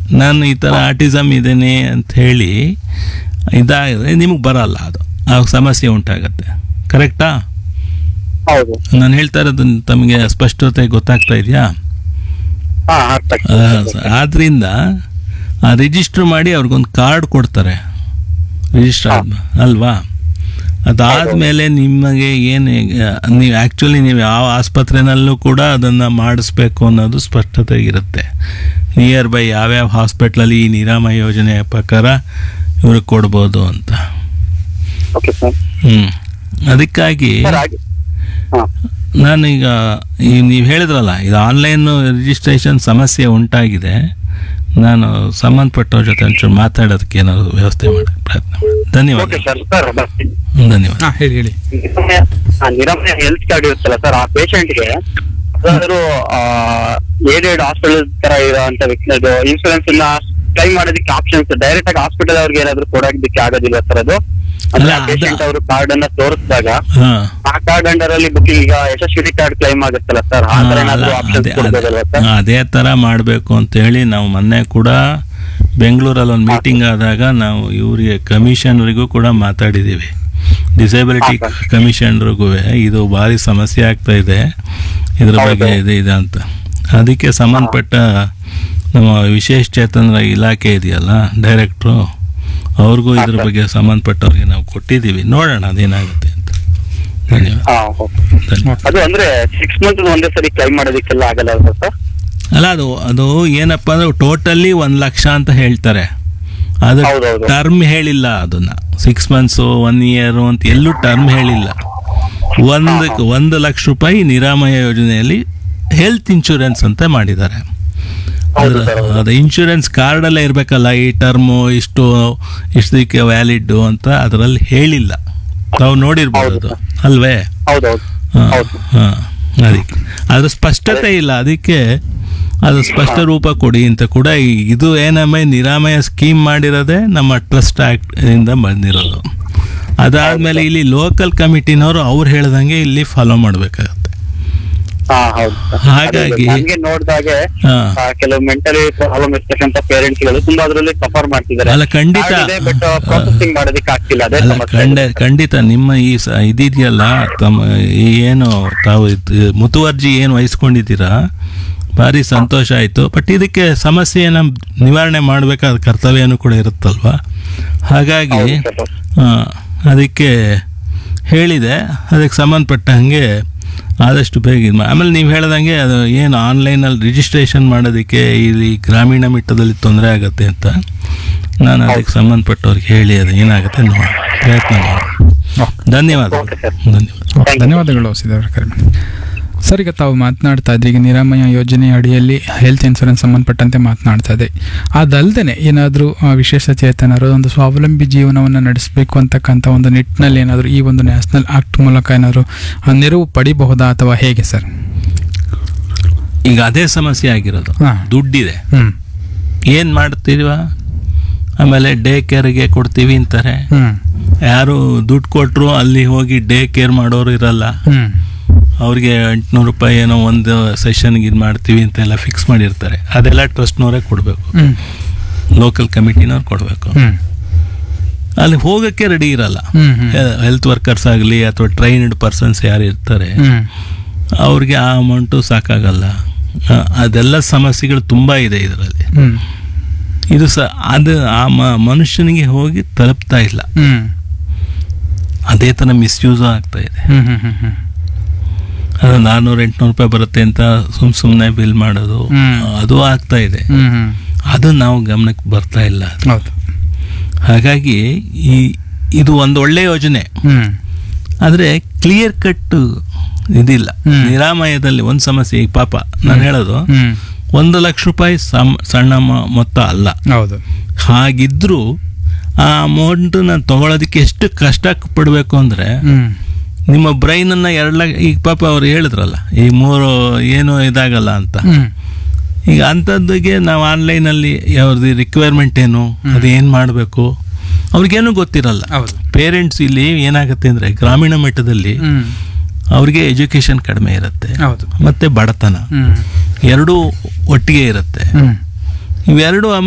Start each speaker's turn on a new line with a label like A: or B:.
A: ನಾನು ಈ ಥರ ಆಟಿಸಮ್ ಇದ್ದೇನೆ ಅಂತ ಹೇಳಿ ಇದಾಗಿದೆ ನಿಮಗೆ ಬರಲ್ಲ ಅದು ಆ ಸಮಸ್ಯೆ ಉಂಟಾಗತ್ತೆ ಕರೆಕ್ಟಾ
B: ಹೌದು
A: ನಾನು ಹೇಳ್ತಾ ಇರೋದು ತಮಗೆ ಸ್ಪಷ್ಟತೆ ಗೊತ್ತಾಗ್ತಾ ಇದೆಯಾ
B: ಹಾ ಅರ್ಥ
A: ಆ, ಆದ್ರಿಂದ ಆ ರಿಜಿಸ್ಟರ್ ಮಾಡಿ ಅವ್ರಿಗೊಂದು ಕಾರ್ಡ್ ಕೊಡ್ತಾರೆ ರಿಜಿಸ್ಟರ್ ಆದ ಅಲ್ವಾ ಅದಾದಮೇಲೆ ನಿಮಗೆ ಏನು ನೀವು ಆ್ಯಕ್ಚುಲಿ ನೀವು ಯಾವ ಆಸ್ಪತ್ರೆನಲ್ಲೂ ಕೂಡ ಅದನ್ನು ಮಾಡಿಸ್ಬೇಕು ಅನ್ನೋದು ಸ್ಪಷ್ಟತೆ ಇರುತ್ತೆ ನಿಯರ್ ಬೈ ಯಾವ್ಯಾವ ಹಾಸ್ಪಿಟ್ಲಲ್ಲಿ ಈ ನಿರಾಮಯ ಯೋಜನೆಯ ಪ್ರಕಾರ ಇವ್ರಿಗೆ ಕೊಡ್ಬೋದು ಅಂತ
B: ಓಕೆ ಸರ್
A: ಹ್ಞೂ ಅದಕ್ಕಾಗಿ
B: ಸರ್ ಹಾಗೆ ಹಾ
A: ನಾನೀಗ ಈ ನೀವು ಹೇಳಿದ್ರಲ್ಲ ಇದು ಆನ್ಲೈನ್ ರಿಜಿಸ್ಟ್ರೇಷನ್ ಸಮಸ್ಯೆ ಉಂಟಾಗಿದೆ ನಾನು ಸಂಬಂಧಪಟ್ಟವ್ರ ಜೊತೆ ಒಂಚೂರು ಮಾತಾಡೋದಕ್ಕೆ ಏನಾದ್ರು ವ್ಯವಸ್ಥೆ ಮಾಡೋಕ್ಕೆ ಪ್ರಯತ್ನ ಮಾಡಿ ಧನ್ಯವಾದ
B: ಓಕೆ ಸರ್ ಸರ್ ಬರ್ತೀನಿ
A: ಧನ್ಯವಾದ
C: ಹಾ ಹೇಳಿ ಹೇಳಿ
B: ನಿರಾಮಯ ಆ, ನಿರಾಮಯ ಹೆಲ್ತ್ ಕಾರ್ಡ್ ಇರುತ್ತಲ್ಲ ಸರ್ ಆ ಪೇಷಂಟ್ಗೆ ಯಾವ್ದಾದ್ರು ಏಡೆಡ್ ಹಾಸ್ಪಿಟಲ್ ತರ ಇರೋಂತ ವ್ಯಕ್ತಿ ಅದು ಇನ್ಶೂರೆನ್ಸ್ ಇಲ್ಲ ಕ್ಲೈಮ್ ಮಾಡೋದಕ್ಕೆ ಆಪ್ಷನ್ಸ್ ಡೈರೆಕ್ಟ್ ಆಗಿ ಹಾಸ್ಪಿಟಲ್ ಅವ್ರಿಗೆ ಏನಾದ್ರು ಕೊಡೋದಕ್ಕೆ ಆಗೋದಿಲ್ಲ ಸರ್ ಅದು ಅಂದ್ರೆ
A: ಅಲ್ಲ, ಅದ-
B: ಪೇಷಂಟ್ ಅವರು ಕಾರ್ಡ್ ಅನ್ನ ತೋರಿಸಿದಾಗ
A: ಹಾಂ
B: ಆ ಕಾರ್ಡ್ ಅಂಡರ್ ಅಲ್ಲಿ ಬುಕಿಂಗ್ ಈಗ ಯಶಸ್ವಿ ಕಾರ್ಡ್ ಕ್ಲೈಮ್ ಆಗುತ್ತಲ್ಲ ಸರ್ ಆ ತರ ಏನಾದ್ರು ಆಪ್ಷನ್ಸ್
A: ಅದೇ
B: ಕೊಡ್ಬೋದಲ್ವಾ ಸರ್
A: ಅದೇ- ಅದೇ ಥರ ಮಾಡಬೇಕು ಅಂತ ಹೇಳಿ ನಾವು ಮೊನ್ನೆ ಕೂಡ ಬೆಂಗಳೂರಲ್ಲಿ ಒಂದು ಮೀಟಿಂಗ್ ಆದಾಗ ನಾವು ಇವರಿಗೆ ಕಮಿಷನರಿಗೂ ಕೂಡ ಮಾತಾಡಿದ್ದೀವಿ ಡಿಸೇಬಿಲಿಟಿ
B: ಹಾ,
A: ಕಮಿಷನರ್ಗೂ ಇದು ಭಾರಿ ಸಮಸ್ಯೆ ಆಗ್ತಾ ಇದೆ ಇದ್ರ
B: ಹೌದು.
A: ಬಗ್ಗೆ ಇದೆ ಇದೆ ಅಂತ ಅದಕ್ಕೆ ಸಂಬಂಧಪಟ್ಟ ನಮ್ಮ ವಿಶೇಷ ಚೇತನರ ಇಲಾಖೆ ಇದೆಯಲ್ಲ ಡೈರೆಕ್ಟ್ರು ಅವ್ರಿಗೂ ಇದ್ರ
B: ಹಾ,
A: ಬಗ್ಗೆ ಸಂಬಂಧಪಟ್ಟವ್ರಿಗೆ ನಾವು ಕೊಟ್ಟಿದ್ದೀವಿ ನೋಡೋಣ ಅದೇನಾಗುತ್ತೆ ಅಂತ ಧನ್ಯವಾದ
B: ಹಾ ಓಕೆ
A: ಧನ್ಯವಾದ
B: ಅದು ಅಂದ್ರೆ ಸಿಕ್ಸ್ ಮಂತ್ ಒಂದೇ ಸರಿ ಕ್ಲೈಮ್ ಮಾಡೋದಕ್ಕೆಲ್ಲ ಆಗಲ್ಲ ಅಲ್ವಾ ಸರ್
A: ಅಲ್ಲ ಅದು ಅದು ಏನಪ್ಪ ಅಂದ್ರೆ ಟೋಟಲಿ ಒಂದು ಲಕ್ಷ ಅಂತ ಹೇಳ್ತಾರೆ ಅದು
B: ಹೌದೌದು.
A: ಟರ್ಮ್ ಹೇಳಿಲ್ಲ ಅದನ್ನ ಸಿಕ್ಸ್ ಮಂತ್ಸು ಒನ್ ಇಯರು ಅಂತ ಎಲ್ಲೂ ಟರ್ಮ್ ಹೇಳಿಲ್ಲ ಒಂದು ಒಂದು ಲಕ್ಷ ರೂಪಾಯಿ ನಿರಾಮಯ ಯೋಜನೆಯಲ್ಲಿ ಹೆಲ್ತ್ ಇನ್ಶೂರೆನ್ಸ್ ಅಂತ ಮಾಡಿದ್ದಾರೆ
B: ಹೌದು
A: ಅದ್ರ-
B: ಸರ್ ಹೌದು.
A: ಅದು ಇನ್ಶೂರೆನ್ಸ್ ಕಾರ್ಡಲ್ಲೇ ಇರಬೇಕಲ್ಲ ಈ ಟರ್ಮು ಇಷ್ಟು ಇಷ್ಟಕ್ಕೆ ವ್ಯಾಲಿಡ್ ಅಂತ ಅದರಲ್ಲಿ ಹೇಳಿಲ್ಲ ತಾವು ನೋಡಿರ್ಬೋದು ಅದು ಅಲ್ವೇ
B: ಹೌದೌದು
A: ಹಾ,
B: ಹೌದು
A: ಹಾ, ಅದಕ್ಕೆ ಅದ್ರ ಸ್ಪಷ್ಟತೆ ಇಲ್ಲ ಅದಕ್ಕೆ ಅದು ಸ್ಪಷ್ಟ ರೂಪ ಕೊಡಿ ಅಂತ ಕೂಡ ಈ- ಇದು ಏನಮ್ಮ ನಿರಾಮಯ ಸ್ಕೀಮ್ ಮಾಡಿರೋದೇ ನಮ್ಮ ಟ್ರಸ್ಟ್ ಆಕ್ಟ್ ಇಂದ ಬಂದಿರೋದು ಅದಾದ್ಮೇಲೆ ಇಲ್ಲಿ ಲೋಕಲ್ ಕಮಿಟಿನವರು ಅವ್ರು ಹೇಳ್ದಂಗೆ ಇಲ್ಲಿ ಫಾಲೋ ಮಾಡಬೇಕಾಗತ್ತೆ
B: ಹಾ ಹೌದು ಸರ್.
A: ಹಾಗಾಗಿ-
B: ಅದೇ ನನ್ಗೆ ನೋಡಿದಾಗೆ
A: ಹಾ.
B: ಆ, ಕೆಲವು ಮೆಂಟಲಿ ಪ್ರಾಬ್ಲಮ್ ಇರ್ತಕ್ಕಂಥ ಪೇರೆಂಟ್ಸ್ ಗಳು ತುಂಬಾ ಅದರಲ್ಲಿ ಸಫರ್ ಮಾಡ್ತಿದ್ದಾರೆ
A: ಅಲ್ಲ, ಖಂಡಿತ.
B: ಬಟ್ ಪ್ರೊಸೆಸಿಂಗ್ ಮಾಡೋದಕ್ಕೆ ಆಗ್ತಿಲ್ಲ ಅದೇ
A: ಅಲ್ಲ
B: ಸಮಸ್ಯೆ
A: ಖಂಡ ಖಂಡಿತ ನಿಮ್ಮ ಈ ಸ ಇದಿದೆಯಲ್ಲ ತಮ್ಮ ಈ ಏನು ತಾವು ಇದ್- ಮುತುವರ್ಜಿ ಏನು ವಹಿಸ್ಕೊಂಡಿದ್ದೀರಾ ಭಾರಿ ಸಂತೋಷ ಆಯಿತು ಬಟ್ ಇದಕ್ಕೆ ಸಮಸ್ಯೆಯನ್ನು ನಿವಾರಣೆ ಮಾಡಬೇಕಾದ ಕರ್ತವ್ಯನೂ ಕೂಡ ಇರುತ್ತಲ್ವಾ ಹಾಗಾಗಿ
B: ಹೌದು ಸರ್.
A: ಆ, ಅದಕ್ಕೆ ಹೇಳಿದೆ ಅದಕ್ಕೆ ಸಂಬಂಧಪಟ್ಟ ಹಾಗೆ ಆದಷ್ಟು ಬೇಗ ಇದ್ ಮಾ- ಆಮೇಲೆ ನೀವು ಹೇಳ್ದಂಗೆ ಅದು ಏನು ಆನ್ಲೈನಲ್ಲಿ ರಿಜಿಸ್ಟ್ರೇಷನ್ ಮಾಡೋದಕ್ಕೆ ಇಲ್ಲಿ ಗ್ರಾಮೀಣ ಮಟ್ಟದಲ್ಲಿ ತೊಂದರೆ ಆಗುತ್ತೆ ಅಂತ ನಾನು ಅದಕ್ಕೆ ಸಂಬಂಧಪಟ್ಟವ್ರಿಗೆ ಹೇಳಿ ಅದು ಏನಾಗುತ್ತೆ ನೋಡೋಣ ಪ್ರಯತ್ನ ಮಾಡೋಣ ಧನ್ಯವಾದ
B: ಓಕೆ ಸರ್.
A: ಧನ್ಯವಾದ
C: ಓಕೆ,
B: Thank you.
C: ಧನ್ಯವಾದಗಳು ಸಿದ್ದವ್ರ ಕರೆ ಮಾಡಿ. ಸರ್ ಈಗ ತಾವು ಮಾತನಾಡ್ತಾ ಇದ್ರಿ ಈಗ ನಿರಾಮಯ ಯೋಜನೆ ಅಡಿಯಲ್ಲಿ ಹೆಲ್ತ್ ಇನ್ಸೂರೆನ್ಸ್ ಸಂಬಂಧಪಟ್ಟಂತೆ ಮಾತನಾಡ್ತಾ ಇದೆ ಅದಲ್ಲದೆ ಏನಾದರೂ ವಿಶೇಷ ಚೇತನರು ಒಂದು ಸ್ವಾವಲಂಬಿ ಜೀವನವನ್ನು ನಡೆಸಬೇಕು ಅಂತಕ್ಕಂಥ ಒಂದು ನಿಟ್ಟಿನಲ್ಲಿ ಏನಾದರೂ ಈ ಒಂದು ನ್ಯಾಷನಲ್ ಆಕ್ಟ್ ಮೂಲಕ ಏನಾದರೂ ಆ, ನೆರವು ಪಡಿಬಹುದಾ ಅಥವಾ ಹೇಗೆ ಸರ್
A: ಈಗ ಅದೇ ಸಮಸ್ಯೆ ಆಗಿರೋದು
C: ಹಾ.
A: ದುಡ್ಡಿದೆ
C: ಹ್ಮ್
A: ಏನು ಮಾಡ್ತೀವ ಆಮೇಲೆ ಡೇ ಕೇರ್ಗೆ ಕೊಡ್ತೀವಿ ಅಂತಾರೆ
C: ಹ್ಮ್
A: ಯಾರು ದುಡ್ಡು ಕೊಟ್ಟರು ಅಲ್ಲಿ ಹೋಗಿ ಡೇ ಕೇರ್ ಮಾಡೋರು ಇರಲ್ಲ
C: ಹ್ಮ್
A: ಅವ್ರಿಗೆ ಎಂಟುನೂರು ರೂಪಾಯಿ ಏನೋ ಒಂದು ಸೆಷನ್ಗೆ ಇದು ಮಾಡ್ತೀವಿ ಅಂತೆಲ್ಲ ಫಿಕ್ಸ್ ಮಾಡಿರ್ತಾರೆ ಅದೆಲ್ಲ ಟ್ರಸ್ಟ್ನವರೇ ಕೊಡಬೇಕು
C: ಹ್ಮ್
A: ಲೋಕಲ್ ಕಮಿಟಿನವ್ರು ಕೊಡಬೇಕು
C: ಹ್ಮ್
A: ಅಲ್ಲಿ ಹೋಗೋಕ್ಕೆ ರೆಡಿ ಇರಲ್ಲ
C: ಹ್ಮ್ ಹ್ಮ್
A: ಹೆಲ್ತ್ ವರ್ಕರ್ಸ್ ಆಗಲಿ ಅಥವಾ ಟ್ರೈನ್ಡ್ ಪರ್ಸನ್ಸ್ ಯಾರು ಇರ್ತಾರೆ
C: ಹ್ಮ್
A: ಅವ್ರಿಗೆ ಆ ಅಮೌಂಟು ಸಾಕಾಗಲ್ಲ ಆ, ಅದೆಲ್ಲ ಸಮಸ್ಯೆಗಳು ತುಂಬ ಇದೆ ಇದರಲ್ಲಿ
C: ಹ್ಮ್
A: ಇದು ಸ ಅದು ಆ ಮ- ಮನುಷ್ಯನಿಗೆ ಹೋಗಿ ತಲುಪ್ತಾ ಇಲ್ಲ
C: ಹ್ಮ್
A: ಅದೇ ಥರ ಮಿಸ್ಯೂಸು ಆಗ್ತಾ ಇದೆ
C: ಹ್ಮ್ ಹ್ಮ್ ಹ್ಮ್ ಹ್ಮ್
A: ಅದು ನಾನ್ನೂರು ಎಂಟುನೂರು ರೂಪಾಯಿ ಬರುತ್ತೆ ಅಂತ ಸುಮ್ ಸುಮ್ಮನೆ ಬಿಲ್ ಮಾಡೋದು
C: ಹ್ಮ್.
A: ಅದು ಆಗ್ತಾ ಇದೆ
C: ಹ್ಮ್ ಹ್ಮ್
A: ಅದು ನಾವು ಗಮನಕ್ಕೆ ಬರ್ತಾ ಇಲ್ಲ
C: ಹೌದು
A: ಹಾಗಾಗಿ ಈ ಇದು ಒಂದು ಒಳ್ಳೆ ಯೋಜನೆ
C: ಹ್ಮ್
A: ಆದರೆ ಕ್ಲಿಯರ್ ಕಟ್ ಇದಿಲ್ಲ
C: ಹ್ಮ್.
A: ನಿರಾಮಯದಲ್ಲಿ ಒಂದು ಸಮಸ್ಯೆ ಈಗ ಪಾಪ ನಾನು ಹೇಳೋದು
C: ಹ್ಮ್
A: ಒಂದು ಲಕ್ಷ ರೂಪಾಯಿ ಸಮ್ ಸಣ್ಣ ಮ- ಮೊತ್ತ ಅಲ್ಲ
C: ಹೌದು
A: ಹಾಗಿದ್ರೂ ಆ ಅಮೌಂಟನ್ನ ತಗೊಳ್ಳೋದಕ್ಕೆ ಎಷ್ಟು ಕಷ್ಟ ಪಡಬೇಕು ಅಂದರೆ
C: ಹ್ಮ್
A: ನಿಮ್ಮ ಬ್ರೈನನ್ನು ಎರಡು ಲಕ್ಷ ಈಗ ಪಾಪ ಅವ್ರು ಹೇಳಿದ್ರಲ್ಲ ಈ ಮೂರು ಏನು ಇದಾಗಲ್ಲ ಅಂತ
C: ಹ್ಮ್
A: ಈಗ ಅಂಥದ್ದಿಗೆ ನಾವು ಆನ್ಲೈನಲ್ಲಿ ಅವ್ರದ್ದು ರಿಕ್ವೈರ್ಮೆಂಟ್ ಏನು ಅದು ಏನು ಮಾಡಬೇಕು ಅವ್ರಿಗೇನು ಗೊತ್ತಿರಲ್ಲ
C: ಹೌದು
A: ಪೇರೆಂಟ್ಸ್ ಇಲ್ಲಿ ಏನಾಗುತ್ತೆ ಅಂದರೆ ಗ್ರಾಮೀಣ ಮಟ್ಟದಲ್ಲಿ
C: ಹ್ಮ್
A: ಅವ್ರಿಗೆ ಎಜುಕೇಷನ್ ಕಡಿಮೆ ಇರುತ್ತೆ
C: ಹೌದು
A: ಮತ್ತು ಬಡತನ
C: ಹ್ಮ್
A: ಎರಡೂ ಒಟ್ಟಿಗೆ ಇರುತ್ತೆ
C: ಹ್ಮ್
A: ಇವೆರಡು